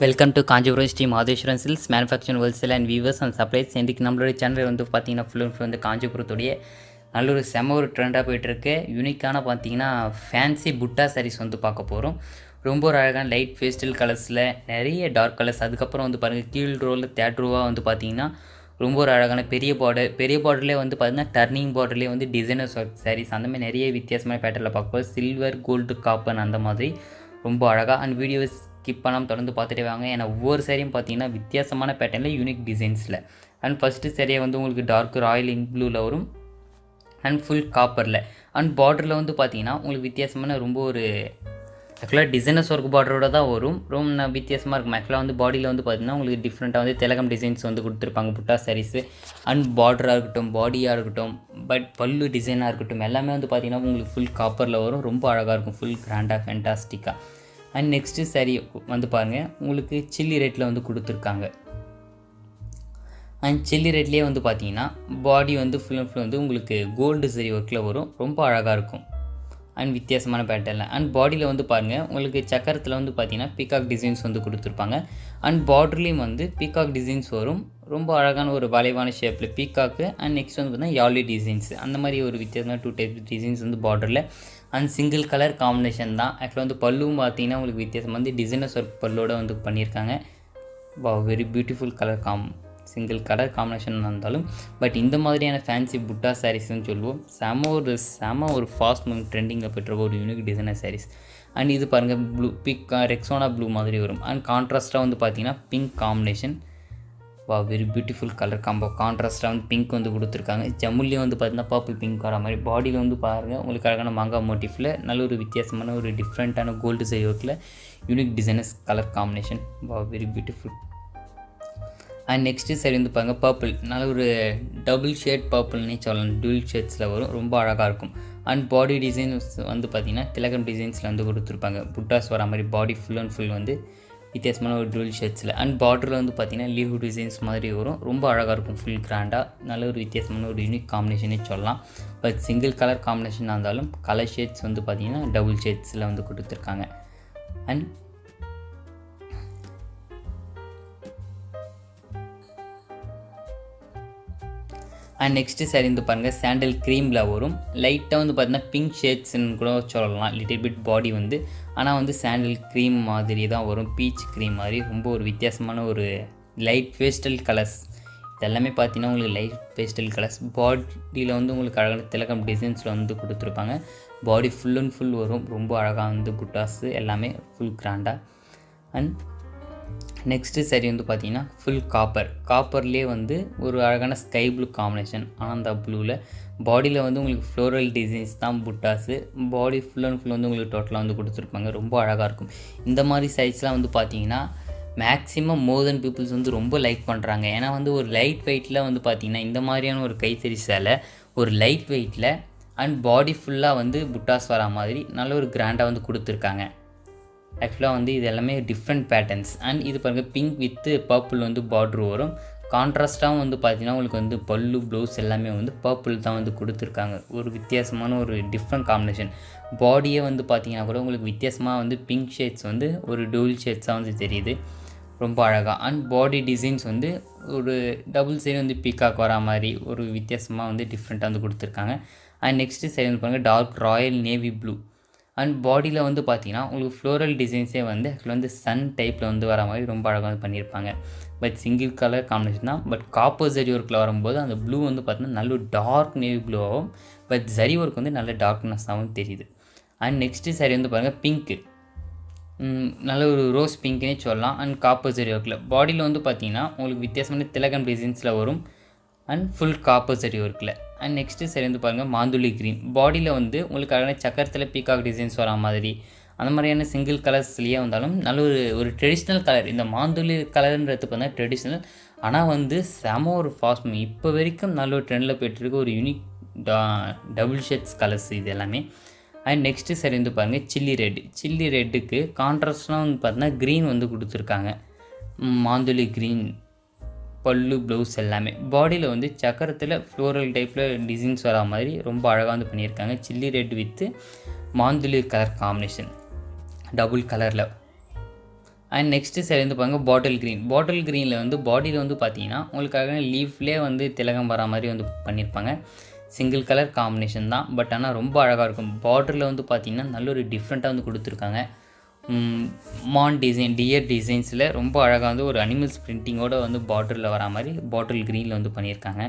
welcome to Kanchipuram Sri Matheswaran silks manufacturing wholesale and weavers and supplies இன்றைக்கி நம்மளோட channel வந்து பார்த்தீங்கன்னா ஃபுல் அண்ட் ஃபுல் வந்து காஞ்சிபுரத்துடைய நல்ல ஒரு செம ஒரு ட்ரெண்டாக போயிட்டுருக்கு யூனிக்கான பார்த்தீங்கன்னா ஃபேன்சி புட்டா சாரீஸ் வந்து பார்க்க போகிறோம் ரொம்ப ஒரு அழகான லைட் பேஸ்டல் கலர்ஸில் நிறைய டார்க் கலர்ஸ் அதுக்கப்புறம் வந்து பாருங்கள் கீழ் ரோவில் தேர்ட் ரோவாக வந்து பார்த்தீங்கன்னா ரொம்ப ஒரு அழகான பெரிய பார்டர் பெரிய பார்டர்லேயே வந்து பார்த்தீங்கன்னா டர்னிங் பார்டர்லேயே வந்து டிசைனர்ஸ் ஒர்க் சாரீஸ் அந்த மாதிரி நிறைய வித்தியாசமான பேட்டர்னில் பார்க்கும்போது சில்வர் கோல்டு காப்பன் அந்த மாதிரி ரொம்ப அழகாக அண்ட் வீடியோவை ஸ்கிப் பண்ணாமல் தொடர்ந்து பார்த்துட்டே வாங்க ஏன்னா ஒவ்வொரு சேரீயும் பார்த்தீங்கன்னா வித்தியாசமான பேட்டர்னில் யூனிக் டிசைன்ஸில் அண்ட் ஃபஸ்ட்டு சேரீயை வந்து உங்களுக்கு டார்க் ராயல் இங்க் ப்ளூவில் வரும் அண்ட் ஃபுல் காப்பரில் அண்ட் பார்டரில் வந்து பார்த்தீங்கன்னா உங்களுக்கு வித்தியாசமான ரொம்ப ஒரு ஆக்சுவலாக டிசைனர்ஸ் ஒர்க் பார்டரோட தான் வரும் ரொம்ப வித்தியாசமாக இருக்கும் ஆக்சுவலாக வந்து பாடியில் வந்து பார்த்தீங்கன்னா உங்களுக்கு டிஃப்ரெண்ட்டாக வந்து திலகம் டிசைன்ஸ் வந்து கொடுத்துருப்பாங்க புட்டா சாரீஸு அண்ட் பார்டராக இருக்கட்டும் பாடியாக இருக்கட்டும் பட் பல்லு டிசைனாக இருக்கட்டும் எல்லாமே வந்து பார்த்தீங்கன்னா உங்களுக்கு ஃபுல் காப்பரில் வரும் ரொம்ப அழகாக இருக்கும் ஃபுல் கிராண்டாக ஃபேண்டாஸ்டிக்காக அண்ட் நெக்ஸ்ட்டு சரி வந்து பாருங்கள் உங்களுக்கு சில்லி ரேட்டில் வந்து கொடுத்துருக்காங்க அண்ட் சில்லி ரேட்லேயே வந்து பார்த்தீங்கன்னா பாடி வந்து ஃபுல் அண்ட் ஃபுல் வந்து உங்களுக்கு கோல்டு சரி ஒர்க்கில் வரும் ரொம்ப அழகாக இருக்கும் அண்ட் வித்தியாசமான பேட்டர்னில் அண்ட் பாடியில் வந்து பாருங்கள் உங்களுக்கு சக்கரத்தில் வந்து பார்த்தீங்கன்னா பீகாக் டிசைன்ஸ் வந்து கொடுத்துருப்பாங்க அண்ட் பார்டர்லேயும் வந்து பீகாக் டிசைன்ஸ் வரும் ரொம்ப அழகான ஒரு வளைவான ஷேப்பில் பீகாக்கு அண்ட் நெக்ஸ்ட் வந்து பார்த்தீங்கன்னா யாலி டிசைன்ஸ் அந்த மாதிரி ஒரு வித்தியாசமான டூ டைப் டிசைன்ஸ் வந்து பார்டரில் அண்ட் சிங்கிள் கலர் காம்பினேஷன் தான் ஆக்சுவலாக வந்து பல்லுவும் பார்த்தீங்கன்னா உங்களுக்கு வித்தியாசம் வந்து டிசைனர்ஸ் ஒர்க் பல்லோட வந்து பண்ணியிருக்காங்க வா very beautiful colour com single colour combination இருந்தாலும் பட் இந்த மாதிரியான ஃபேன்சி புட்டா சாரீஸ்னு சொல்லுவோம் செம ஒரு செம ஒரு ஃபாஸ்ட் மூவ் ட்ரெண்டிங்கில் பெற்ற ஒரு யூனிக் டிசைனர் சாரீஸ் அண்ட் இது பாருங்கள் ப்ளூ பிக் ரெக்ஸோனா ப்ளூ மாதிரி வரும் அண்ட் கான்ட்ராஸ்ட்டாக வந்து பார்த்தீங்கன்னா பிங்க் காம்பினேஷன் வா வெரி பியூட்டிஃபுல் கலர் காம்போ கான்ட்ராஸ்ட்டாக வந்து பிங்க் வந்து கொடுத்துருக்காங்க ஜம்முலேயும் வந்து பார்த்தீங்கன்னா பர்பிள் பிங்க் வர மாதிரி பாடியில் வந்து பாருங்கள் உங்களுக்கு அழகான மாங்காய் மோட்டிஃபில் நல்ல ஒரு வித்தியாசமான ஒரு டிஃப்ரெண்ட்டான கோல்டு சரி ஒர்க்கில் யூனிக் டிசைனர்ஸ் கலர் காம்பினேஷன் வா வெரி பியூட்டிஃபுல் அண்ட் நெக்ஸ்ட்டு சரி வந்து பாருங்கள் பர்பிள் நல்ல ஒரு டபுள் ஷேட் பர்பிள்னே சொல்லலாம் டூல் ஷேட்ஸில் வரும் ரொம்ப அழகாக இருக்கும் அண்ட் பாடி டிசைன்ஸ் வந்து பார்த்திங்கன்னா திலகம் டிசைன்ஸில் வந்து கொடுத்துருப்பாங்க புட்டாஸ் வர மாதிரி பாடி ஃபுல் அண்ட் ஃபுல் வந்து வித்தியாசமான ஒரு டூல் ஷேட்ஸில் அண்ட் பார்டரில் வந்து பார்த்திங்கன்னா லீவ் டிசைன்ஸ் மாதிரி வரும் ரொம்ப அழகாக இருக்கும் ஃபுல் கிராண்டாக நல்ல ஒரு வித்தியாசமான ஒரு யூனிக் காம்பினேஷனே சொல்லலாம் பட் சிங்கிள் கலர் காம்பினேஷனாக இருந்தாலும் கலர் ஷேட்ஸ் வந்து பார்த்திங்கன்னா டபுள் ஷேட்ஸில் வந்து கொடுத்துருக்காங்க அண்ட் அண்ட் நெக்ஸ்ட்டு சாரி வந்து பாருங்கள் சாண்டல் க்ரீமில் வரும் லைட்டாக வந்து பார்த்தீங்கன்னா பிங்க் ஷேட்ஸ்ன்னு கூட சொல்லலாம் லிட்டில் பிட் பாடி வந்து ஆனால் வந்து சாண்டல் க்ரீம் மாதிரி தான் வரும் பீச் க்ரீம் மாதிரி ரொம்ப ஒரு வித்தியாசமான ஒரு லைட் பேஸ்டல் கலர்ஸ் இதெல்லாமே பார்த்தீங்கன்னா உங்களுக்கு லைட் பேஸ்டல் கலர்ஸ் பாடியில் வந்து உங்களுக்கு அழகான திலகம் டிசைன்ஸில் வந்து கொடுத்துருப்பாங்க பாடி ஃபுல் அண்ட் ஃபுல் வரும் ரொம்ப அழகாக வந்து புட்டாஸு எல்லாமே ஃபுல் கிராண்டாக அண்ட் நெக்ஸ்ட்டு சரி வந்து பார்த்தீங்கன்னா ஃபுல் காப்பர் காப்பர்லேயே வந்து ஒரு அழகான ஸ்கை ப்ளூ காம்பினேஷன் ஆனந்தா ப்ளூவில் பாடியில் வந்து உங்களுக்கு ஃப்ளோரல் டிசைன்ஸ் தான் புட்டாஸு பாடி ஃபுல் அண்ட் ஃபுல் வந்து உங்களுக்கு டோட்டலாக வந்து கொடுத்துருப்பாங்க ரொம்ப அழகாக இருக்கும் இந்த மாதிரி சைஸ்லாம் வந்து பார்த்தீங்கன்னா மேக்ஸிமம் மோர் தென் பீப்புள்ஸ் வந்து ரொம்ப லைக் பண்ணுறாங்க ஏன்னா வந்து ஒரு லைட் வெயிட்டில் வந்து பார்த்திங்கன்னா இந்த மாதிரியான ஒரு கைத்தறி சேலை ஒரு லைட் வெயிட்டில் அண்ட் பாடி ஃபுல்லாக வந்து புட்டாஸ் வரா மாதிரி நல்ல ஒரு கிராண்டாக வந்து கொடுத்துருக்காங்க ஆக்சுவலாக வந்து இது எல்லாமே டிஃப்ரெண்ட் பேட்டர்ன்ஸ் அண்ட் இது பாருங்கள் பிங்க் வித்து பர்பிள் வந்து பார்ட்ரு வரும் கான்ட்ராஸ்ட்டாகவும் வந்து பார்த்தீங்கன்னா உங்களுக்கு வந்து பல்லு ப்ளவுஸ் எல்லாமே வந்து பர்பிள் தான் வந்து கொடுத்துருக்காங்க ஒரு வித்தியாசமான ஒரு டிஃப்ரெண்ட் காம்பினேஷன் பாடியே வந்து பார்த்தீங்கன்னா கூட உங்களுக்கு வித்தியாசமாக வந்து பிங்க் ஷேட்ஸ் வந்து ஒரு டூல் ஷேட்ஸாக வந்து தெரியுது ரொம்ப அழகாக அண்ட் பாடி டிசைன்ஸ் வந்து ஒரு டபுள் சைடு வந்து பீக்காக் வரா மாதிரி ஒரு வித்தியாசமாக வந்து டிஃப்ரெண்ட்டாக வந்து கொடுத்துருக்காங்க அண்ட் நெக்ஸ்ட்டு சைடு வந்து பாருங்கள் dark royal navy blue and பாடியில் வந்து பார்த்தீங்கன்னா உங்களுக்கு ஃப்ளோரல் டிசைன்ஸே வந்து ஆக்சுவலாக வந்து சன் டைப்பில் வந்து வர மாதிரி ரொம்ப அழகாக வந்து பண்ணியிருப்பாங்க பட் சிங்கிள் கலர் காம்பினேஷன் தான் பட் காப்பர் ஜரி ஒர்க்கில் வரும்போது அந்த ப்ளூ வந்து பார்த்தீங்கன்னா நல்ல டார்க் நேவி ப்ளூவாகவும் பட் ஜரி ஒர்க் வந்து நல்ல டார்க்னஸ்ஸாகவும் தெரியுது அண்ட் நெக்ஸ்ட்டு சரி வந்து பாருங்கள் பிங்க்கு நல்ல ஒரு ரோஸ் பிங்க்னே சொல்லலாம் அண்ட் காப்பர் ஜரி ஒர்க்கில் பாடியில் வந்து பார்த்தீங்கன்னா உங்களுக்கு வித்தியாசமான திலகம் டிசைன்ஸில் வரும் அண்ட் ஃபுல் காப்பர் சரி ஒர்க்கில் அண்ட் நெக்ஸ்ட்டு சரி வந்து பாருங்கள் மாந்துளி க்ரீன் பாடியில் வந்து உங்களுக்கு அழகான சக்கரத்தில் பீகாக் டிசைன்ஸ் வரா மாதிரி அந்த மாதிரியான சிங்கிள் கலர்ஸ்லேயே வந்தாலும் நல்ல ஒரு ஒரு ட்ரெடிஷ்னல் கலர் இந்த மாந்துளி கலர்ன்றது பார்த்தா ட்ரெடிஷ்னல் ஆனால் வந்து செம ஒரு ஃபாஸ்ட் இப்போ வரைக்கும் நல்ல ஒரு ட்ரெண்டில் போய்ட்டுருக்கு ஒரு யூனிக் டா டபுள் ஷேட்ஸ் கலர்ஸ் இது எல்லாமே அண்ட் நெக்ஸ்ட்டு சரி வந்து பாருங்கள் சில்லி ரெட் சில்லி ரெட்டுக்கு கான்ட்ராஸ்ட்லாம் வந்து பார்த்தீங்கன்னா க்ரீன் வந்து கொடுத்துருக்காங்க மாந்துளி க்ரீன் பல்லு ப்ளவுஸ் எல்லாமே பாடியில் வந்து சக்கரத்தில் ஃப்ளோரல் டைப்பில் டிசைன்ஸ் வரா மாதிரி ரொம்ப அழகாக வந்து பண்ணியிருக்காங்க சில்லி ரெட் வித்து மாந்துளி கலர் காம்பினேஷன் டபுள் கலரில் அண்ட் நெக்ஸ்ட்டு சரி வந்து பாருங்க பாட்டில் க்ரீன் பாட்டில் க்ரீனில் வந்து பாடியில் வந்து பார்த்தீங்கன்னா உங்களுக்காக லீஃப்லேயே வந்து திலகம் வர மாதிரி வந்து பண்ணியிருப்பாங்க சிங்கிள் கலர் காம்பினேஷன் தான் பட் ஆனால் ரொம்ப அழகாக இருக்கும் பார்டரில் வந்து பார்த்தீங்கன்னா நல்ல ஒரு டிஃப்ரெண்ட்டாக வந்து கொடுத்துருக்காங்க மான் டிசைன் டியர் டிசைன்ஸில் ரொம்ப அழகாக வந்து ஒரு அனிமல்ஸ் பிரிண்டிங்கோட வந்து பார்டரில் வர மாதிரி பாட்டில் க்ரீனில் வந்து பண்ணியிருக்காங்க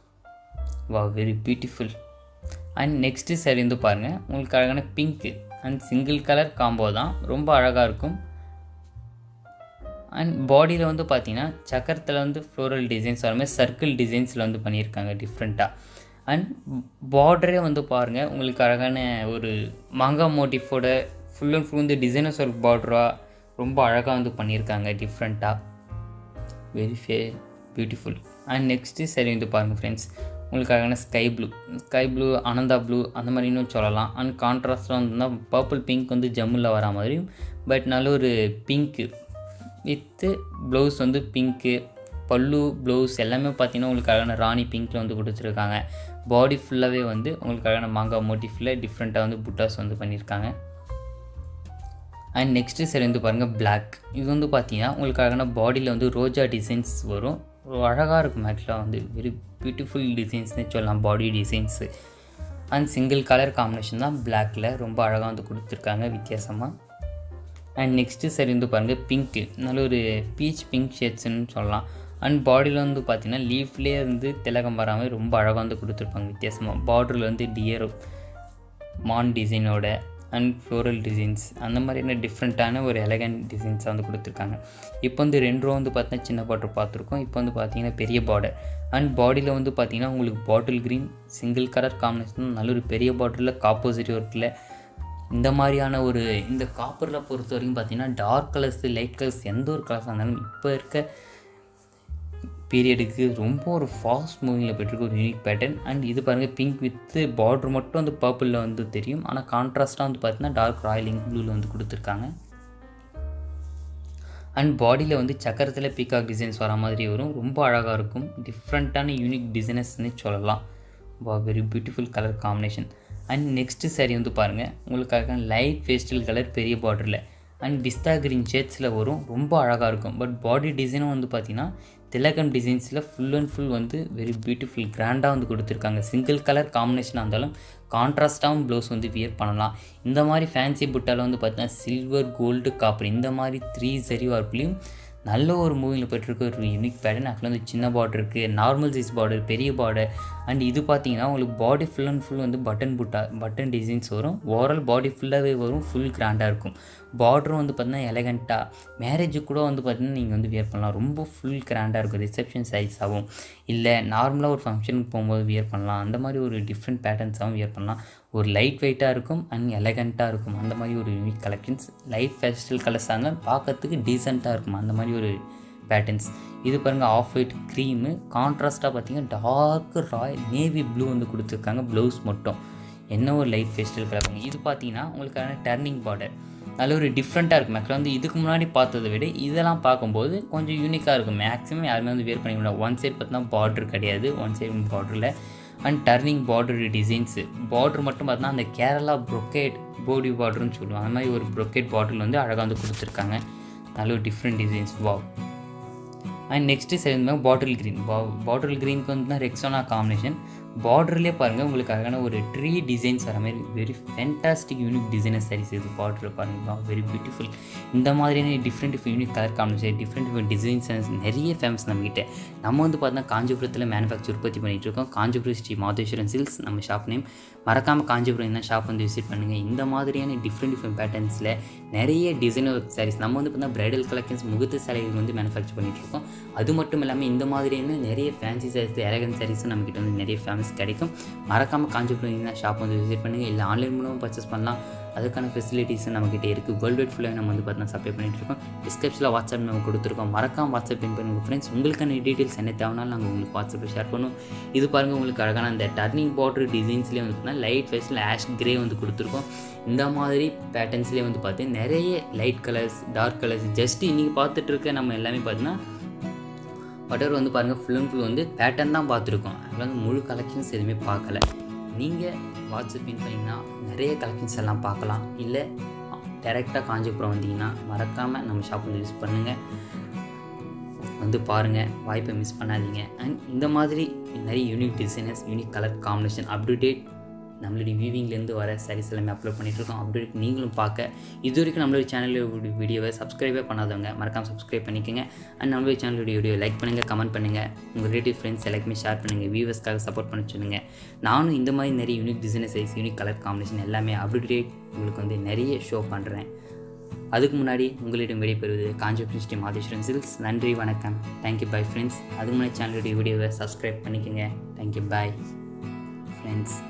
வா வெரி பியூட்டிஃபுல் அண்ட் நெக்ஸ்ட்டு சரி வந்து பாருங்கள் உங்களுக்கு அழகான pink and single colour combo தான் ரொம்ப அழகாக இருக்கும் அண்ட் பாடியில் வந்து பார்த்தீங்கன்னா சக்கரத்தில் வந்து ஃப்ளோரல் டிசைன்ஸ் வர மாதிரி சர்க்கிள் டிசைன்ஸில் வந்து பண்ணியிருக்காங்க டிஃப்ரெண்ட்டாக அண்ட் பார்டரே வந்து பாருங்கள் உங்களுக்கு அழகான ஒரு மாங்காய் மோட்டிஃபோட ஃபுல் அண்ட் ஃபுல் வந்து டிசைனர்ஸ் ஒர்க் பார்டராக ரொம்ப அழகாக வந்து பண்ணியிருக்காங்க டிஃப்ரெண்ட்டாக வெரி ஃபே பியூட்டிஃபுல் அண்ட் நெக்ஸ்ட்டு சரி வந்து பாருங்கள் ஃப்ரெண்ட்ஸ் உங்களுக்கான sky blue sky blue Ananda blue அந்த மாதிரி இன்னும் சொல்லலாம் அண்ட் கான்ட்ராஸ்டாக வந்து பர்பிள் பிங்க் வந்து ஜம்மில் வர மாதிரியும் பட் நல்ல ஒரு பிங்க்கு வித்து ப்ளவுஸ் வந்து பிங்க்கு பல்லு ப்ளவுஸ் எல்லாமே பார்த்தீங்கன்னா உங்களுக்கு அழகான ராணி பிங்க்கில் வந்து கொடுத்துருக்காங்க பாடி ஃபுல்லாகவே வந்து உங்களுக்கு அழகான மாங்காய் மோட்டிஃபில் டிஃப்ரெண்ட்டாக வந்து புட்டாஸ் வந்து பண்ணியிருக்காங்க அண்ட் நெக்ஸ்ட்டு சரி வந்து பாருங்கள் பிளாக் இது வந்து பார்த்தீங்கன்னா உங்களுக்கு அழகான பாடியில் வந்து ரோஜா டிசைன்ஸ் வரும் அழகாக இருக்கும் ஆக்சுவலாக வந்து வெரி பியூட்டிஃபுல் டிசைன்ஸ்னு சொல்லலாம் body designs and single colour combination தான் பிளாக்கில் ரொம்ப அழகாக வந்து கொடுத்துருக்காங்க வித்தியாசமாக அண்ட் நெக்ஸ்ட்டு சரி வந்து பாருங்கள் பிங்க்கு நல்ல ஒரு பீச் பிங்க் ஷேட்ஸ்னு சொல்லலாம் அண்ட் பாடியில் வந்து பார்த்தீங்கன்னா லீஃப்லேயே இருந்து திலகம் வராமல் ரொம்ப அழகாக வந்து கொடுத்துருப்பாங்க வித்தியாசமாக பார்டரில் வந்து டியர் மான் டிசைனோட அண்ட் ஃப்ளோரல் டிசைன்ஸ் அந்த மாதிரியான டிஃப்ரெண்ட்டான ஒரு எலகண்ட் டிசைன்ஸை வந்து கொடுத்துருக்காங்க இப்போ வந்து ரெண்டு ரோ வந்து பார்த்தீங்கன்னா சின்ன பார்டர் பார்த்துருக்கோம் இப்போ வந்து பார்த்தீங்கன்னா பெரிய பார்டர் அண்ட் பாடியில் வந்து பார்த்தீங்கன்னா உங்களுக்கு bottle green single colour combination நல்ல ஒரு பெரிய பார்டரில் காப்போசிட் ஒர்க்கில் இந்த மாதிரியான ஒரு இந்த காப்பரில் பொறுத்த வரைக்கும் பார்த்தீங்கன்னா டார்க் கலர்ஸ் லைட் கலர்ஸ் எந்த ஒரு கலர்ஸாக இருந்தாலும் இப்போ இருக்க பீரியடுக்கு ரொம்ப ஒரு ஃபாஸ்ட் மூவிங்கில் போயிட்டுருக்கு ஒரு யூனிக் பேட்டர்ன் அண்ட் இது பாருங்கள் பிங்க் வித்து பார்டர் மட்டும் வந்து பர்பிளில் வந்து தெரியும் ஆனால் கான்ட்ராஸ்ட்டாக வந்து பார்த்தீங்கன்னா டார்க் ராயல் இங்க் ப்ளூவில் வந்து கொடுத்துருக்காங்க அண்ட் பாடியில் வந்து சக்கரத்தில் பீகாக் டிசைன்ஸ் வர மாதிரி வரும் ரொம்ப அழகாக இருக்கும் டிஃப்ரெண்ட்டான யூனிக் டிசைனஸ்னு சொல்லலாம் வா very beautiful colour combination and next sari வந்து பாருங்கள் உங்களுக்காக லைட் பேஸ்டல் கலர் பெரிய பார்டரில் அண்ட் பிஸ்தா க்ரீன் ஷேட்ஸில் வரும் ரொம்ப அழகாக இருக்கும் பட் பாடி டிசைனும் வந்து பார்த்திங்கன்னா திலகம் டிசைன்ஸில் ஃபுல் அண்ட் ஃபுல் வந்து வெரி பியூட்டிஃபுல் கிராண்டாக வந்து கொடுத்துருக்காங்க சிங்கிள் கலர் காம்பினேஷனாக இருந்தாலும் கான்ட்ராஸ்டாகவும் ப்ளவுஸ் வந்து வியர் பண்ணலாம் இந்த மாதிரி ஃபேன்சி புட்டால் வந்து பார்த்தீங்கன்னா சில்வர் கோல்டு காப்பர் இந்த மாதிரி த்ரீ சரி வார்ப்புலையும் நல்ல ஒரு மூவியில் போய்ட்டுருக்க ஒரு யூனிக் பேட்டர்ன் ஆக்சுவலாக வந்து சின்ன பார்டர் இருக்குது நார்மல் சைஸ் பார்டர் பெரிய பார்டர் அண்ட் இது பார்த்தீங்கன்னா உங்களுக்கு பாடி ஃபுல் அண்ட் ஃபுல் வந்து பட்டன் புட்டா பட்டன் டிசைன்ஸ் வரும் ஓவரால் பாடி ஃபுல்லாகவே வரும் ஃபுல் கிராண்டாக இருக்கும் பார்டரும் வந்து பார்த்தீங்கன்னா எலகண்ட்டாக மேரேஜுக்கு கூட வந்து பார்த்தீங்கன்னா நீங்கள் வந்து வியர் பண்ணலாம் ரொம்ப ஃபுல் கிராண்டாக இருக்கும் ரிசப்ஷன் சைஸாகவும் இல்லை நார்மலாக ஒரு ஃபங்க்ஷனுக்கு போகும்போது வியர் பண்ணலாம் அந்த மாதிரி ஒரு டிஃப்ரெண்ட் பேட்டர்ன்ஸாகவும் வியர் பண்ணலாம் ஒரு லைட் வெயிட்டாக இருக்கும் அண்ட் எலகண்ட்டாக இருக்கும் அந்த மாதிரி ஒரு யூனிக் கலெக்ஷன்ஸ் லைட் ஃபெஸ்டல் கலர்ஸாக இருந்தால் பார்க்கறதுக்கு டீசெண்டாக இருக்கும் அந்த மாதிரி ஒரு பேட்டர்ன்ஸ் இது பாருங்கள் ஆஃப் ஒயிட் க்ரீமு கான்ட்ராஸ்ட்டாக பார்த்தீங்கன்னா டார்க் ராய் நேவி ப்ளூ வந்து கொடுத்துருக்காங்க ப்ளவுஸ் மட்டும் என்ன ஒரு லைட் ஃபெஸ்டல் கலர் இது பார்த்தீங்கன்னா உங்களுக்கான டர்னிங் பார்டர் நல்ல ஒரு டிஃப்ரெண்ட்டாக இருக்கும் ஆக்சுவலாக வந்து இதுக்கு முன்னாடி பார்த்ததை விட இதெல்லாம் பார்க்கும்போது கொஞ்சம் யூனிக்காக இருக்கும் மேக்ஸிமம் யாருமே வந்து வேர் பண்ணிக்க முடியாது ஒன் சைட் பார்த்தீங்கன்னா பார்டர் கிடையாது ஒன் சைடு பார்டரில் and turning border designs border மட்டும் பார்த்தீங்கன்னா அந்த கேரளா ப்ரொக்கேட் போடி பார்டர்னு சொல்லுவாங்க அந்த மாதிரி ஒரு ப்ரொக்கேட் பார்டர் வந்து அழகாக வந்து கொடுத்துருக்காங்க நல்ல ஒரு different designs wow and next சேர்ந்து பாட்டில் க்ரீன் பா பாட்டில் க்ரீனுக்கு வந்து தான் ரெக்ஸோனா காம்பினேஷன் பார்டர்லேயே பாருங்கள் உங்களுக்கு அழகான ஒரு ட்ரீ டிசைன்ஸ் வர மாதிரி very fantastic unique designer saris இது பார்டர் பாருங்க வெரி பியூட்டிஃபுல் இந்த மாதிரியான different unique colour combination different different designs நிறைய ஃபேமஸ் நம்மகிட்ட நம்ம வந்து பார்த்தா காஞ்சிபுரத்தில் மேனுஃபேக்சர் உற்பத்தி பண்ணிகிட்டு இருக்கோம் காஞ்சிபுரம் ஸ்ரீ மாதேஸ்வரன் சில்க்ஸ் நம்ம ஷாப் நேம் மறக்காமல் காஞ்சிபுரம் இந்த ஷாப் வந்து விசிட் பண்ணுங்கள் இந்த மாதிரியான டிஃப்ரெண்ட் டிஃப்ரெண்ட் பேட்டர்ன்ஸில் நிறைய டிசைனர் சாரீஸ் நம்ம வந்து பார்த்தா பிரைடல் கலெக்ஷன்ஸ் முகத்து சாரீஸ் வந்து மேனுஃபேக்சர் பண்ணிகிட்டு இருக்கோம் அது மட்டும் இல்லாமல் இந்த மாதிரியான நிறைய ஃபேன்சி சாரீஸ் எலகன் சாரீஸும் நம்மக்கிட்ட வந்து நிறைய ஃபேமஸ் கிடைக்கும் மறக்காமல் காஞ்சிபுரம் இந்த ஷாப் வந்து விசிட் பண்ணுங்கள் இல்லை ஆன்லைன் மூலமாக பர்ச்சேஸ் பண்ணலாம் அதுக்கான ஃபெசிலிட்டிஸும் நம்மக்கிட்ட இருக்குது வேர்ல்டு வைட் ஃபுல்லாக நம்ம வந்து பார்த்தீங்கன்னா சப்ளை பண்ணிட்டு இருக்கோம் டிஸ்கிரிப்ஷனில் வாட்ஸ்அப் நம்ம கொடுத்துருக்கோம் மறக்காம வாட்ஸ்அப் பின் பண்ணுங்கள் ஃப்ரெண்ட்ஸ் உங்களுக்கான டீட்டெயில்ஸ் என்ன தேவைனாலும் நாங்கள் உங்களுக்கு வாட்ஸ்அப்பில் ஷேர் பண்ணுவோம் இது பாருங்கள் உங்களுக்கு அழகான அந்த டர்னிங் பார்டர் டிசைன்ஸ்லேயே வந்து பார்த்தீங்கன்னா லைட் ஃபேஸில் ஆஷ் கிரே வந்து கொடுத்துருக்கோம் இந்த மாதிரி பேட்டர்ன்ஸ்லேயே வந்து பார்த்து நிறைய light colours dark colours just இன்றைக்கி பார்த்துட்டு இருக்க நம்ம எல்லாமே பார்த்தீங்கன்னா பட்டர் வந்து பாருங்கள் ஃபுல் அண்ட் ஃபுல் வந்து பேட்டர்ன் தான் பார்த்துருக்கோம் அதில் வந்து முழு கலெக்ஷன்ஸ் எதுவுமே பார்க்கல நீங்கள் வாட்ஸ்அப் பின் பண்ணிங்கன்னா நிறைய கலெக்ஷன்ஸ் எல்லாம் பார்க்கலாம் இல்லை டேரெக்டாக காஞ்சிபுரம் வந்தீங்கன்னா மறக்காமல் நம்ம ஷாப் வந்து யூஸ் பண்ணுங்கள் வந்து பாருங்கள் வாய்ப்பை மிஸ் பண்ணாதீங்க அண்ட் இந்த மாதிரி நிறைய unique designers unique colour combination up to date நம்மளுடைய வியூவிங்லேருந்து வர சாரீஸ் எல்லாமே அப்லோட் பண்ணிகிட்ருக்கோம் அப்டேட் நீங்களும் பார்க்க இது வரைக்கும் நம்மளுடைய சேனலுடைய வீடியோவை சப்ஸ்கிரைபே பண்ணாதவங்க மறக்காமல் சப்ஸ்கிரைப் பண்ணிக்கோங்க அண்ட் நம்மளுடைய சேனலுடைய வீடியோ லைக் பண்ணுங்கள் கமெண்ட் பண்ணுங்கள் உங்கள் ரிலேட்டிவ் ஃப்ரெண்ட்ஸ் எல்லாருக்குமே ஷேர் பண்ணுங்கள் வியூவர்ஸ்க்காக சப்போர்ட் பண்ண சொல்லுங்கள் நானும் இந்த மாதிரி நிறைய unique designers unique colour combination எல்லாமே அப்டேட் உங்களுக்கு வந்து நிறைய ஷோ பண்ணுறேன் அதுக்கு முன்னாடி உங்களிடம் விடைபெறுவது காஞ்சிபுரம் ஸ்ரீ மாதேஸ்வரன் சில்ஸ் நன்றி வணக்கம் தேங்க்யூ பை ஃப்ரெண்ட்ஸ் அதுக்கு முன்னாடி சேனலுடைய வீடியோவை சப்ஸ்கிரைப் பண்ணிக்கோங்க தேங்க்யூ பாய் ஃப்ரெண்ட்ஸ்